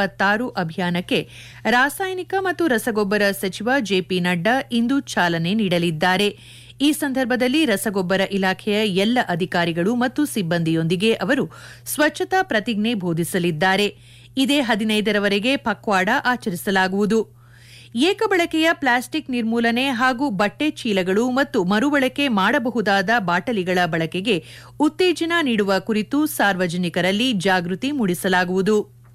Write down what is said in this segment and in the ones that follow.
ಇಪ್ಪತ್ತಾರು ಅಭಿಯಾನಕ್ಕೆ ರಾಸಾಯನಿಕ ಮತ್ತು ರಸಗೊಬ್ಬರ ಸಚಿವ ಜೆಪಿ ನಡ್ಡಾ ಇಂದು ಚಾಲನೆ ನೀಡಲಿದ್ದಾರೆ ಈ ಸಂದರ್ಭದಲ್ಲಿ ರಸಗೊಬ್ಬರ ಇಲಾಖೆಯ ಎಲ್ಲ ಅಧಿಕಾರಿಗಳು ಮತ್ತು ಸಿಬ್ಬಂದಿಯೊಂದಿಗೆ ಅವರು ಸ್ವಚ್ಛತಾ ಪ್ರತಿಜ್ಞೆ ಬೋಧಿಸಲಿದ್ದಾರೆ ಇದೇ ಹದಿನೈದರವರೆಗೆ ಪಕ್ವಾಡ ಆಚರಿಸಲಾಗುವುದು ಏಕಬಳಕೆಯ ಪ್ಲಾಸ್ಟಿಕ್ ನಿರ್ಮೂಲನೆ ಹಾಗೂ ಬಟ್ಟೆ ಚೀಲಗಳು ಮತ್ತು ಮರುಬಳಕೆ ಮಾಡಬಹುದಾದ ಬಾಟಲಿಗಳ ಬಳಕೆಗೆ ಉತ್ತೇಜನ ನೀಡುವ ಕುರಿತು ಸಾರ್ವಜನಿಕರಲ್ಲಿ ಜಾಗೃತಿ ಮೂಡಿಸಲಾಗುವುದು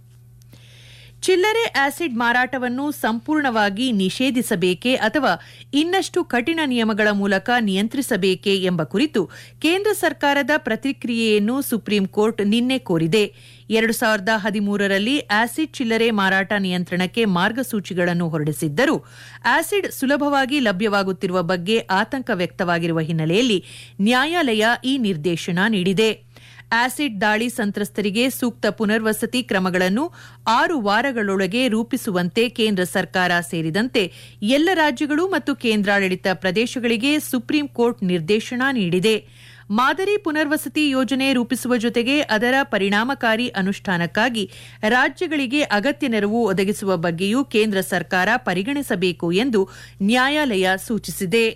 ಚಿಲ್ಲರೆ ಆಸಿಡ್ ಮಾರಾಟವನ್ನು ಸಂಪೂರ್ಣವಾಗಿ ನಿಷೇಧಿಸಬೇಕೇ ಅಥವಾ ಇನ್ನಷ್ಟು ಕಠಿಣ ನಿಯಮಗಳ ಮೂಲಕ ನಿಯಂತ್ರಿಸಬೇಕೇ ಎಂಬ ಕುರಿತು ಕೇಂದ್ರ ಸರ್ಕಾರದ ಪ್ರತಿಕ್ರಿಯೆಯನ್ನು ಸುಪ್ರೀಂ ಕೋರ್ಟ್ ನಿನ್ನೆ ಕೋರಿದೆ ಎರಡು ಸಾವಿರದ ಹದಿಮೂರರಲ್ಲಿ ಆಸಿಡ್ ಚಿಲ್ಲರೆ ಮಾರಾಟ ನಿಯಂತ್ರಣಕ್ಕೆ ಮಾರ್ಗಸೂಚಿಗಳನ್ನು ಹೊರಡಿಸಿದ್ದರೂ ಆಸಿಡ್ ಸುಲಭವಾಗಿ ಲಭ್ಯವಾಗುತ್ತಿರುವ ಬಗ್ಗೆ ಆತಂಕ ವ್ಯಕ್ತವಾಗಿರುವ ಹಿನ್ನೆಲೆಯಲ್ಲಿ ನ್ಯಾಯಾಲಯ ಈ ನಿರ್ದೇಶನ ನೀಡಿದೆ ಆಸಿಡ್ ದಾಳಿ ಸಂತ್ರಸ್ತರಿಗೆ ಸೂಕ್ತ ಪುನರ್ವಸತಿ ಕ್ರಮಗಳನ್ನು ಆರು ವಾರಗಳೊಳಗೆ ರೂಪಿಸುವಂತೆ ಕೇಂದ್ರ ಸರ್ಕಾರ ಸೇರಿದಂತೆ ಎಲ್ಲ ರಾಜ್ಯಗಳು ಮತ್ತು ಕೇಂದ್ರಾಡಳಿತ ಪ್ರದೇಶಗಳಿಗೆ ಸುಪ್ರೀಂ ಕೋರ್ಟ್ ನಿರ್ದೇಶನ ನೀಡಿದೆ ಮಾದರಿ ಪುನರ್ವಸತಿ ಯೋಜನೆ ರೂಪಿಸುವ ಜೊತೆಗೆ ಅದರ ಪರಿಣಾಮಕಾರಿ ಅನುಷ್ಠಾನಕ್ಕಾಗಿ ರಾಜ್ಯಗಳಿಗೆ ಅಗತ್ಯ ನೆರವು ಒದಗಿಸುವ ಬಗ್ಗೆಯೂ ಕೇಂದ್ರ ಸರ್ಕಾರ ಪರಿಗಣಿಸಬೇಕು ಎಂದು ನ್ಯಾಯಾಲಯ ಸೂಚಿಸಿದೆ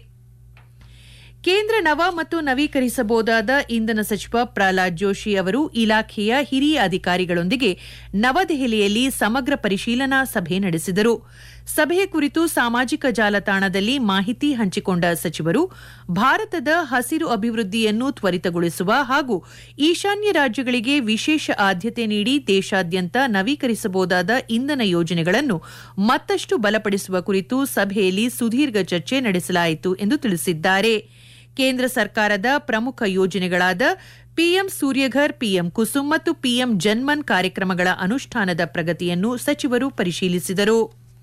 ಕೇಂದ್ರ ನವ ಮತ್ತು ನವೀಕರಿಸಬಹುದಾದ ಇಂಧನ ಸಚಿವ ಪ್ರಹ್ಲಾದ್ ಜೋಶಿ ಅವರು ಇಲಾಖೆಯ ಹಿರಿಯ ಅಧಿಕಾರಿಗಳೊಂದಿಗೆ ನವದೆಹಲಿಯಲ್ಲಿ ಸಮಗ್ರ ಪರಿಶೀಲನಾ ಸಭೆ ನಡೆಸಿದರು ಸಭೆ ಕುರಿತು ಸಾಮಾಜಿಕ ಜಾಲತಾಣದಲ್ಲಿ ಮಾಹಿತಿ ಹಂಚಿಕೊಂಡ ಸಚಿವರು ಭಾರತದ ಹಸಿರು ಅಭಿವೃದ್ಧಿಯನ್ನು ತ್ವರಿತಗೊಳಿಸುವ ಹಾಗೂ ಈಶಾನ್ಯ ರಾಜ್ಯಗಳಿಗೆ ವಿಶೇಷ ಆದ್ಯತೆ ನೀಡಿ ದೇಶಾದ್ಯಂತ ನವೀಕರಿಸಬಹುದಾದ ಇಂಧನ ಯೋಜನೆಗಳನ್ನು ಮತ್ತಷ್ಟು ಬಲಪಡಿಸುವ ಕುರಿತು ಸಭೆಯಲ್ಲಿ ಸುದೀರ್ಘ ಚರ್ಚೆ ನಡೆಸಲಾಯಿತು ಎಂದು ತಿಳಿಸಿದ್ದಾರೆ ಕೇಂದ್ರ ಸರ್ಕಾರದ ಪ್ರಮುಖ ಯೋಜನೆಗಳಾದ ಪಿಎಂ ಸೂರ್ಯಘರ್ ಪಿಎಂ ಕುಸುಮ್ ಮತ್ತು ಪಿಎಂ ಜನ್ಮನ್ ಕಾರ್ಯಕ್ರಮಗಳ ಅನುಷ್ಠಾನದ ಪ್ರಗತಿಯನ್ನು ಸಚಿವರು ಪರಿಶೀಲಿಸಿದರು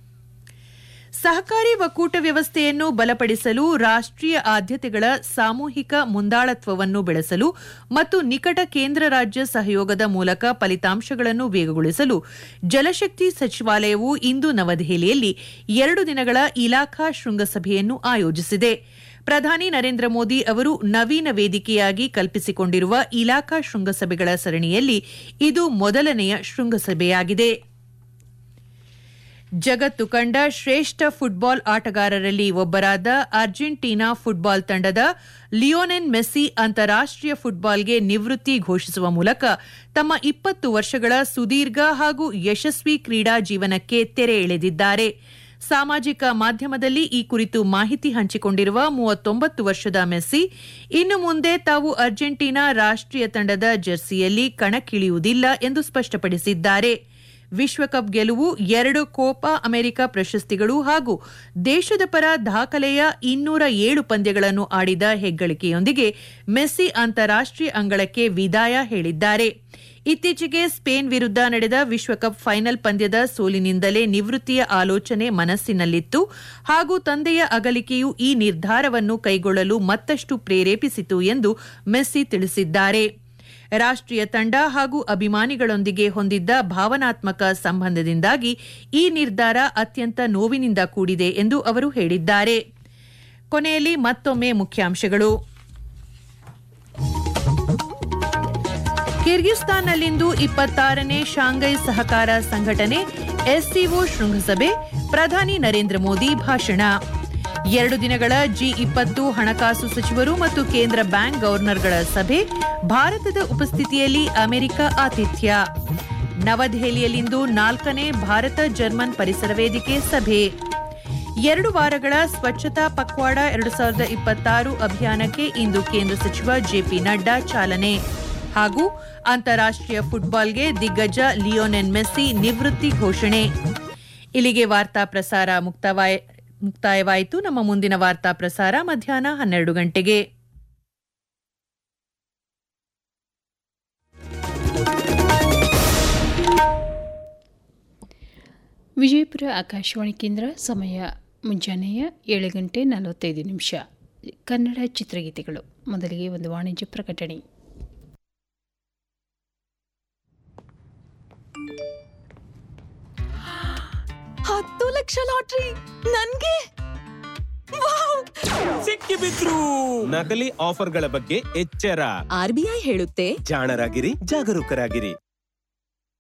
ಸಹಕಾರಿ ಒಕ್ಕೂಟ ವ್ಯವಸ್ಥೆಯನ್ನು ಬಲಪಡಿಸಲು ರಾಷ್ಟ್ರೀಯ ಆದ್ಯತೆಗಳ ಸಾಮೂಹಿಕ ಮುಂದಾಳತ್ವವನ್ನು ಬೆಳೆಸಲು ಮತ್ತು ನಿಕಟ ಕೇಂದ್ರ ರಾಜ್ಯ ಸಹಯೋಗದ ಮೂಲಕ ಫಲಿತಾಂಶಗಳನ್ನು ವೇಗಗೊಳಿಸಲು ಜಲಶಕ್ತಿ ಸಚಿವಾಲಯವು ಇಂದು ನವದೆಹಲಿಯಲ್ಲಿ ಎರಡು ದಿನಗಳ ಇಲಾಖಾ ಶೃಂಗಸಭೆಯನ್ನು ಆಯೋಜಿಸಿದೆ ಪ್ರಧಾನಿ ನರೇಂದ್ರ ಮೋದಿ ಅವರು ನವೀನ ವೇದಿಕೆಯಾಗಿ ಕಲ್ಪಿಸಿಕೊಂಡಿರುವ ಇಲಾಖಾ ಶೃಂಗಸಭೆಗಳ ಸರಣಿಯಲ್ಲಿ ಇದು ಮೊದಲನೆಯ ಶೃಂಗಸಭೆಯಾಗಿದೆ ಜಗತ್ತು ಕಂಡ ಶ್ರೇಷ್ಠ ಫುಟ್ಬಾಲ್ ಆಟಗಾರರಲ್ಲಿ ಒಬ್ಬರಾದ ಅರ್ಜೆಂಟೀನಾ ಫುಟ್ಬಾಲ್ ತಂಡದ ಲಿಯೋನೆನ್ ಮೆಸ್ಸಿ ಅಂತಾರಾಷ್ಟೀಯ ಫುಟ್ಬಾಲ್ಗೆ ನಿವೃತ್ತಿ ಘೋಷಿಸುವ ಮೂಲಕ ತಮ್ಮ ಇಪ್ಪತ್ತು ವರ್ಷಗಳ ಸುದೀರ್ಘ ಹಾಗೂ ಯಶಸ್ವಿ ಕ್ರೀಡಾ ಜೀವನಕ್ಕೆ ತೆರೆ ಎಳೆದಿದ್ದಾರೆ ಸಾಮಾಜಿಕ ಮಾಧ್ಯಮದಲ್ಲಿ ಈ ಕುರಿತು ಮಾಹಿತಿ ಹಂಚಿಕೊಂಡಿರುವ ಮೂವತ್ತೊಂಬತ್ತು ವರ್ಷದ ಮೆಸ್ಸಿ ಇನ್ನು ಮುಂದೆ ತಾವು ಅರ್ಜೆಂಟೀನಾ ರಾಷ್ಟ್ರೀಯ ತಂಡದ ಜೆರ್ಸಿಯಲ್ಲಿ ಕಣಕ್ಕಿಳಿಯುವುದಿಲ್ಲ ಎಂದು ಸ್ಪಷ್ಟಪಡಿಸಿದ್ದಾರೆ ವಿಶ್ವಕಪ್ ಗೆಲುವು ಎರಡು ಕೋಪಾ ಅಮೆರಿಕ ಪ್ರಶಸ್ತಿಗಳು ಹಾಗೂ ದೇಶದ ಪರ ದಾಖಲೆಯ ಇನ್ನೂರ ಏಳು ಪಂದ್ಯಗಳನ್ನು ಆಡಿದ ಹೆಗ್ಗಳಿಕೆಯೊಂದಿಗೆ ಮೆಸ್ಸಿ ಅಂತಾರಾಷ್ಟೀಯ ಅಂಗಳಕ್ಕೆ ವಿದಾಯ ಹೇಳಿದ್ದಾರೆ ಇತ್ತೀಚೆಗೆ ಸ್ಪೇನ್ ವಿರುದ್ಧ ನಡೆದ ವಿಶ್ವಕಪ್ ಫೈನಲ್ ಪಂದ್ಯದ ಸೋಲಿನಿಂದಲೇ ನಿವೃತ್ತಿಯ ಆಲೋಚನೆ ಮನಸ್ಸಿನಲ್ಲಿತ್ತು ಹಾಗೂ ತಂದೆಯ ಅಗಲಿಕೆಯು ಈ ನಿರ್ಧಾರವನ್ನು ಕೈಗೊಳ್ಳಲು ಮತ್ತಷ್ಟು ಪ್ರೇರೇಪಿಸಿತು ಎಂದು ಮೆಸ್ಸಿ ತಿಳಿಸಿದ್ದಾರೆ ರಾಷ್ಟ್ರೀಯ ತಂಡ ಹಾಗೂ ಅಭಿಮಾನಿಗಳೊಂದಿಗೆ ಹೊಂದಿದ್ದ ಭಾವನಾತ್ಮಕ ಸಂಬಂಧದಿಂದಾಗಿ ಈ ನಿರ್ಧಾರ ಅತ್ಯಂತ ನೋವಿನಿಂದ ಕೂಡಿದೆ ಎಂದು ಅವರು ಹೇಳಿದ್ದಾರೆ ಕೊನೆಯಲ್ಲಿ ಮತ್ತೊಮ್ಮೆ ಮುಖ್ಯಾಂಶಗಳು ಕಿರ್ಗಿಸ್ತಾನ್ನಲ್ಲಿಂದು ಇಪ್ಪತ್ತಾರನೇ ಶಾಂಘೈ ಸಹಕಾರ ಸಂಘಟನೆ ಎಸ್ಸಿಒ ಶೃಂಗಸಭೆ ಪ್ರಧಾನಿ ನರೇಂದ್ರ ಮೋದಿ ಭಾಷಣ ಎರಡು ದಿನಗಳ ಜಿ ಇಪ್ಪತ್ತು ಹಣಕಾಸು ಸಚಿವರು ಮತ್ತು ಕೇಂದ್ರ ಬ್ಯಾಂಕ್ ಗವರ್ನರ್ಗಳ ಸಭೆ ಭಾರತದ ಉಪಸ್ಥಿತಿಯಲ್ಲಿ ಅಮೆರಿಕ ಆತಿಥ್ಯ ನವದೆಹಲಿಯಲ್ಲಿಂದು ನಾಲ್ಕನೇ ಭಾರತ ಜರ್ಮನ್ ಪರಿಸರ ವೇದಿಕೆ ಸಭೆ ಎರಡು ವಾರಗಳ ಸ್ವಚ್ಛತಾ ಪಕ್ವಾಡ ಎರಡು ಸಾವಿರದ ಇಪ್ಪತ್ತಾರು ಅಭಿಯಾನಕ್ಕೆ ಇಂದು ಕೇಂದ್ರ ಸಚಿವ ಜೆಪಿ ನಡ್ಡಾ ಚಾಲನೆ ಹಾಗೂ ಅಂತಾರಾಷ್ಟೀಯ ಫುಟ್ಬಾಲ್ಗೆ ದಿಗ್ಗಜ ಲಿಯೋನೆನ್ ಮೆಸ್ಸಿ ನಿವೃತ್ತಿ ಘೋಷಣೆ ಇಲ್ಲಿಗೆ ವಾರ್ತಾ ಪ್ರಸಾರ ಮುಕ್ತವಾಯ- ಮುಕ್ತಾಯವಾಯಿತು ನಮ್ಮ ಮುಂದಿನ ವಾರ್ತಾ ಪ್ರಸಾರ ಮಧ್ಯಾಹ್ನ ಹನ್ನೆರಡು ಗಂಟೆಗೆ ವಿಜಯಪುರ ಆಕಾಶವಾಣಿ ಕೇಂದ್ರ ಸಮಯ ಮುಂಜಾನೆಯ ಏಳು ಗಂಟೆ ನಲವತ್ತೈದು ನಿಮಿಷ ಕನ್ನಡ ಚಿತ್ರಗೀತೆಗಳು ಮೊದಲಿಗೆ ಒಂದು ವಾಣಿಜ್ಯ ಪ್ರಕಟಣೆ ಹತ್ತು ಲಕ್ಷ ಲಾಟ್ರಿ ನನ್ಗೆ ವಾವ್! ಸಿಕ್ಕಿಬಿದ್ರು ನಕಲಿ ಆಫರ್ಗಳ ಬಗ್ಗೆ ಎಚ್ಚರ ಆರ್ ಬಿ ಐ ಹೇಳುತ್ತೆ ಜಾಣರಾಗಿರಿ ಜಾಗರೂಕರಾಗಿರಿ